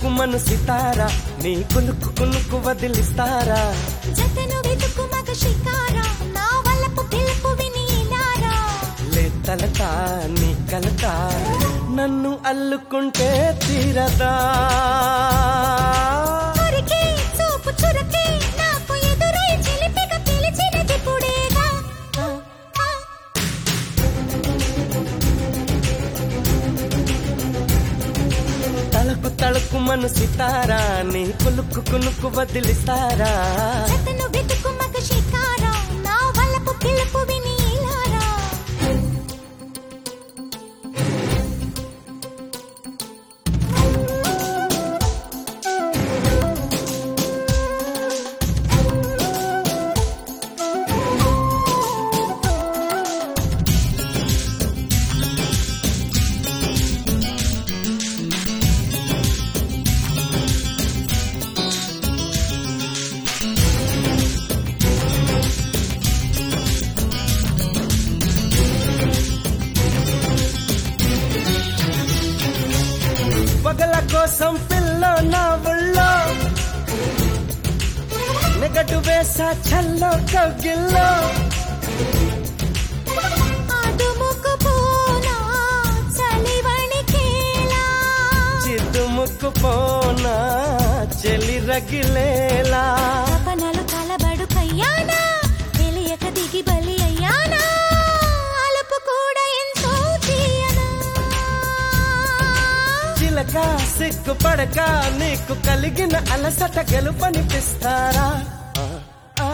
తళుకుమను సితారా నీ కులుకు కునుకు వదిలిస్తారా జతను వెతుకు మగ షికార నా వల్లపు పిలుపు విని ఇలారా లే తలత నీ కలత నన్ను అల్లుకుంటే తీరదా కొరికే చూపు చురకే నాకు ఎదురై చిలిపిగా పిలిచినది పుడేగా ఆ, ఆ. తలకు తళుకుమను సితారా నీ కులుకు కునుకు వదిలిస్తారా జతను వెతుకు మగ షికార నా వల్లపు పిలుపు విని ఇలారా పగల కోసం పిల్ల నా ఒళ్ళో నెగటు వేసా చల్లో కవ్గిల్లో ఆడుముకు పోనా చలివణికేలా చిద్దు ముక్కు పోనా చెలి రగిలేలా తపనలు కలబడు కయ్యానా తెలియక దిగి బలి అయ్యానా అలుపు కూడా ఎంతో తీయనా చిలక సిగ్గు పడక నీకు కలిగిన అలసట గెలుపనిపిస్తారా ఆ, ఆ.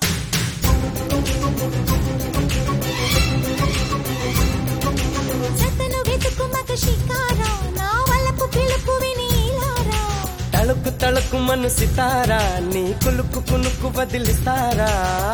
జతను వెతుకు మగ షికార నా వల్లపు పిలుపు విని ఇలారా తళుకు తళుకు మను సితారా నీ కులుకు కునుకు వదిలిస్తారా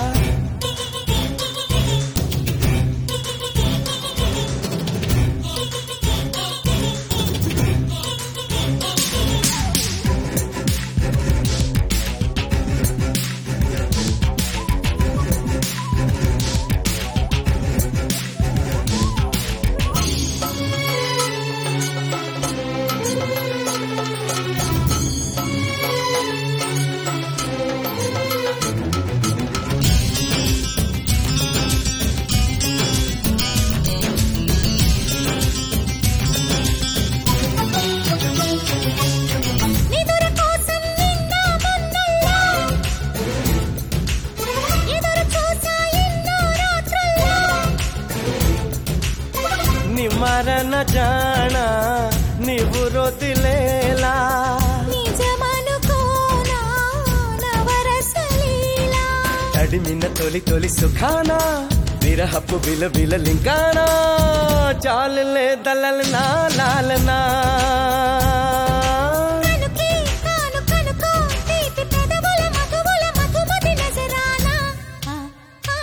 నిదుర కోసం నిన్న మొన్నల్లా ఎదురు చూసా ఎన్నో రాత్రుల్లో నిమరణ జాణ నీవు రొదిలేలా నిజమనుకోనా నవరసలీలా తడిమిన తొలి తొలి సుఖానా విరహపు బిల బిల లింకానా చాలులే దళలనా లాలనా కనుకే కాను కనుకో తీపి పెదవుల మధువుల మధుమతి నజరానా ఆ, ఆ.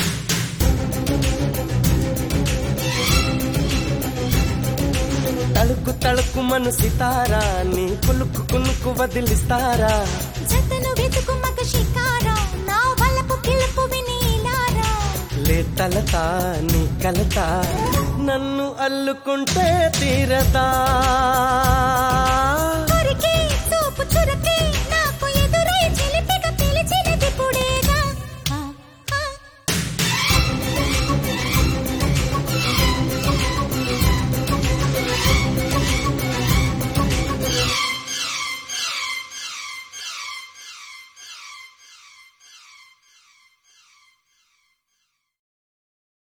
తళుకు తళుకు మను సితారా నీ కులుకు కునుకు వదిలిస్తారా జతను వెతుకు మగ షికార నా వల్లపు పిలుపు విని ఇలారా లే తలత నీ కలత నన్ను అల్లుకుంటే తీరదా